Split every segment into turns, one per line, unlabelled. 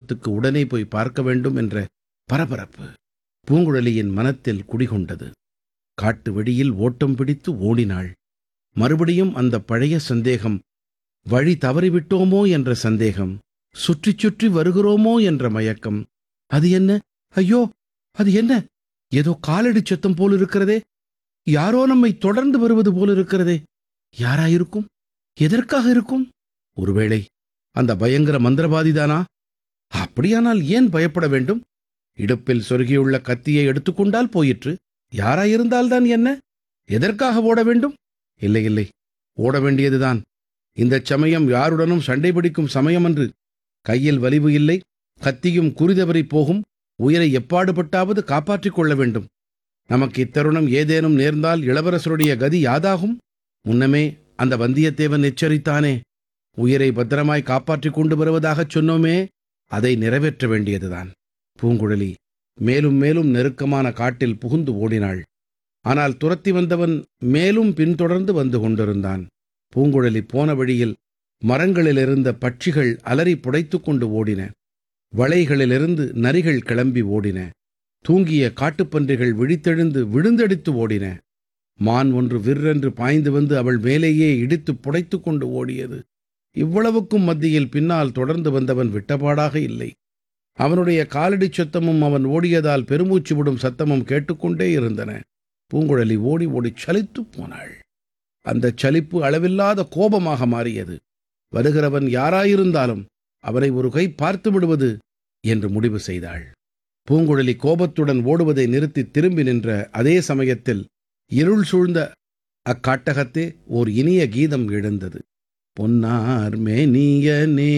ஆபத்துக்கு உடனே போய் பார்க்க வேண்டும் என்ற பரபரப்பு பூங்குழலியின் மனத்தில் குடிகொண்டது காட்டு வெளியில் ஓட்டம் பிடித்து ஓடினாள் மறுபடியும் அந்த பழைய சந்தேகம் வழி தவறிவிட்டோமோ என்ற சந்தேகம் சுற்றி சுற்றி வருகிறோமோ என்ற மயக்கம் அது என்ன ஐயோ அது என்ன ஏதோ காலடி சத்தம் போல் இருக்கிறதே யாரோ நம்மை தொடர்ந்து வருவது போல் இருக்கிறதே யாராயிருக்கும் எதற்காக இருக்கும் ஒருவேளை அந்த பயங்கர மந்திரவாதிதானா அப்படியானால் ஏன் பயப்பட வேண்டும் இடுப்பில் சொருகியுள்ள கத்தியை எடுத்துக்கொண்டால் போயிற்று யாராயிருந்தால்தான் என்ன எதற்காக ஓட வேண்டும் இல்லை இல்லை ஓட வேண்டியதுதான் இந்தச் சமயம் யாருடனும் சண்டை பிடிக்கும் சமயமன்று கையில் வலிவு இல்லை கத்தியும் குறிதவறி போகும் உயிரை எப்பாடுபட்டாவது காப்பாற்றிக் கொள்ள வேண்டும் நமக்கு இத்தருணம் ஏதேனும் நேர்ந்தால் இளவரசருடைய கதி யாதாகும் முன்னமே அந்த வந்தியத்தேவன் எச்சரித்தானே உயிரை பத்திரமாய் காப்பாற்றிக் கொண்டு வருவதாகச் சொன்னோமே அதை நிறைவேற்ற வேண்டியதுதான் பூங்குழலி மேலும் மேலும் நெருக்கமான காட்டில் புகுந்து ஓடினாள் ஆனால் துரத்தி வந்தவன் மேலும் பின்தொடர்ந்து வந்து கொண்டிருந்தான் பூங்குழலி போன வழியில் மரங்களிலிருந்த பட்சிகள் அலறி புடைத்துக் கொண்டு ஓடின வளைகளிலிருந்து நரிகள் கிளம்பி ஓடின தூங்கிய காட்டுப்பன்றிகள் விழித்தெழுந்து விழுந்தடித்து ஓடின மான் ஒன்று விற்றென்று பாய்ந்து வந்து அவள் மேலேயே இடித்து புடைத்துக் கொண்டு ஓடியது இவ்வளவுக்கும் மத்தியில் பின்னால் தொடர்ந்து வந்தவன் விட்டபாடாக இல்லை அவனுடைய காலடிச் சத்தமும் அவன் ஓடியதால் பெருமூச்சு விடும் சத்தமும் கேட்டுக்கொண்டே இருந்தன பூங்குழலி ஓடி ஓடிச் சலித்துப் போனாள் அந்தச் சலிப்பு அளவில்லாத கோபமாக மாறியது வருகிறவன் யாராயிருந்தாலும் அவனை ஒரு கை பார்த்து விடுவது என்று முடிவு செய்தாள் பூங்குழலி கோபத்துடன் ஓடுவதை நிறுத்தி திரும்பி நின்ற அதே சமயத்தில் இருள் சூழ்ந்த அக்காட்டகத்தே ஓர் இனிய கீதம் எழுந்தது பொன்னார் மேனியனே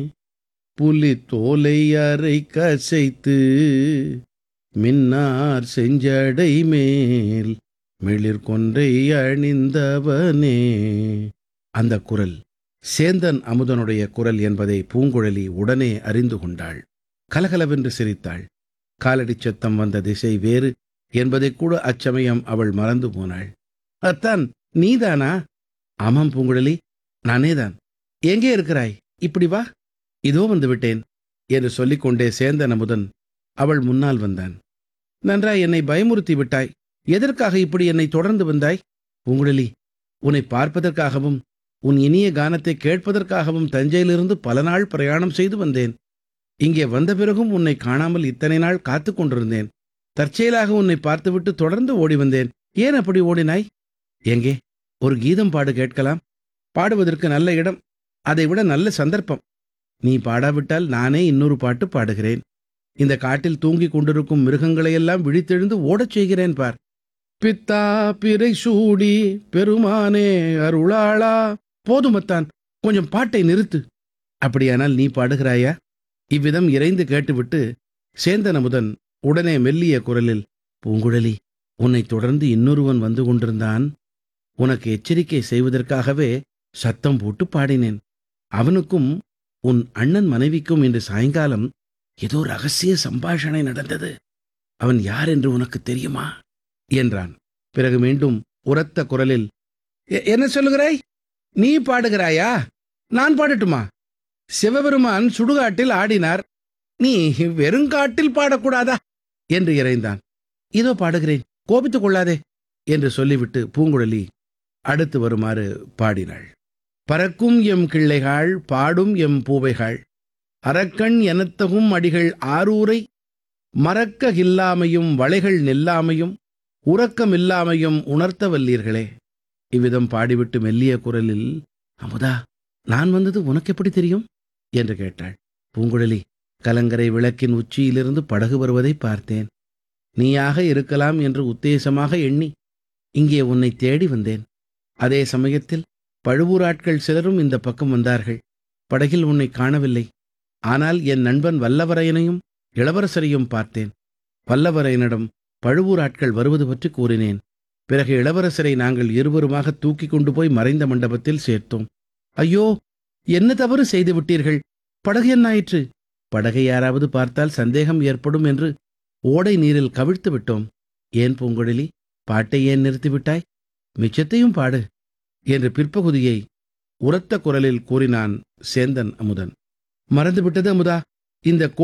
புலி தோலை அரை கசைத்து மின்னார் செஞ்சடை மேல் மிளிர் கொன்றை அணிந்தவனே அந்த குரல் சேந்தன் அமுதனுடைய குரல் என்பதை பூங்குழலி உடனே அறிந்து கொண்டாள் கலகலவென்று சிரித்தாள் காலடிச் சத்தம் வந்த திசை வேறு என்பதைக் கூட அச்சமயம் அவள் மறந்து போனாள் அத்தான் நீதானா ஆமாம் பூங்குழலி நானேதான் எங்கே இருக்கிறாய் இப்படி வா இதோ வந்து விட்டேன் என்று சொல்லிக்கொண்டே சேந்தன் அமுதன் அவள் முன்னால் வந்தான் நன்றாய் என்னை பயமுறுத்தி விட்டாய் எதற்காக இப்படி என்னை தொடர்ந்து வந்தாய் பூங்குழலி உன்னை பார்ப்பதற்காகவும் உன் இனிய கானத்தை கேட்பதற்காகவும் தஞ்சையிலிருந்து பல நாள் பிரயாணம் செய்து வந்தேன் இங்கே வந்த பிறகும் உன்னை காணாமல் இத்தனை நாள் காத்து கொண்டிருந்தேன் தற்செயலாக உன்னை பார்த்துவிட்டு தொடர்ந்து ஓடி வந்தேன் ஏன் அப்படி ஓடினாய் எங்கே ஒரு கீதம் பாடு கேட்கலாம் பாடுவதற்கு நல்ல இடம் அதைவிட நல்ல சந்தர்ப்பம் நீ பாடாவிட்டால் நானே இன்னொரு பாட்டு பாடுகிறேன் இந்த காட்டில் தூங்கிக் கொண்டிருக்கும் மிருகங்களையெல்லாம் விழித்தெழுந்து ஓடச் செய்கிறேன் பார் பித்தா பிறை சூடி பெருமானே அருளாளா போதுமத்தான் கொஞ்சம் பாட்டை நிறுத்து அப்படியானால் நீ பாடுகிறாயா இவ்விதம் இறைந்து கேட்டுவிட்டு சேந்தன் அமுதன் உடனே மெல்லிய குரலில் பூங்குழலி உன்னை தொடர்ந்து இன்னொருவன் வந்து கொண்டிருந்தான் உனக்கு எச்சரிக்கை செய்வதற்காகவே சத்தம் போட்டு பாடினேன் அவனுக்கும் உன் அண்ணன் மனைவிக்கும் இன்று சாயங்காலம் ஏதோ ரகசிய சம்பாஷணை நடந்தது அவன் யார் என்று உனக்கு தெரியுமா என்றான் பிறகு மீண்டும் உரத்த குரலில் "எ- என்ன சொல்லுகிறாய் நீ பாடுகிறாயா நான் பாடட்டுமா சிவபெருமான் சுடுகாட்டில் ஆடினார் நீ வெறுங்காட்டில் பாடக்கூடாதா என்று இறைந்தான் இதோ பாடுகிறேன் கோபித்துக் கொள்ளாதே என்று சொல்லிவிட்டு பூங்குழலி அடுத்து வருமாறு பாடினாள் பறக்கும் எம் கிள்ளைகள் பாடும் எம் பூவைகள் அரக்கண் எனத்தகும் அடிகள் ஆரூரை மறக்க இல்லாமையும் வளைகள் நில்லாமையும் உறக்கமில்லாமையும் உணர்த்த வல்லீர்களே இவ்விதம் பாடிவிட்டு மெல்லிய குரலில் அமுதா நான் வந்தது உனக்கு எப்படி தெரியும் என்று கேட்டாள் பூங்குழலி கலங்கரை விளக்கின் உச்சியிலிருந்து படகு வருவதை பார்த்தேன் நீயாக இருக்கலாம் என்று உத்தேசமாக எண்ணி இங்கே உன்னை தேடி வந்தேன் அதே சமயத்தில் பழுவூராட்கள் சிலரும் இந்த பக்கம் வந்தார்கள் படகில் உன்னை காணவில்லை ஆனால் என் நண்பன் வல்லவரையனையும் இளவரசரையும் பார்த்தேன் வல்லவரையனிடம் பழுவூராட்கள் வருவது பற்றி கூறினேன் பிறகு இளவரசரை நாங்கள் இருவருமாக தூக்கிக் கொண்டு போய் மறைந்த மண்டபத்தில் சேர்த்தோம் ஐயோ என்ன தவறு செய்து விட்டீர்கள் படகு என்னாயிற்று படகை யாராவது பார்த்தால் சந்தேகம் ஏற்படும் என்று ஓடை நீரில் கவிழ்த்து விட்டோம் ஏன் பூங்குழலி பாட்டை ஏன் நிறுத்திவிட்டாய் மிச்சத்தையும் பாடு என்று பிற்பகுதியை உரத்த குரலில் கூறினான் சேந்தன் அமுதன் மறந்துவிட்டது அமுதா இந்த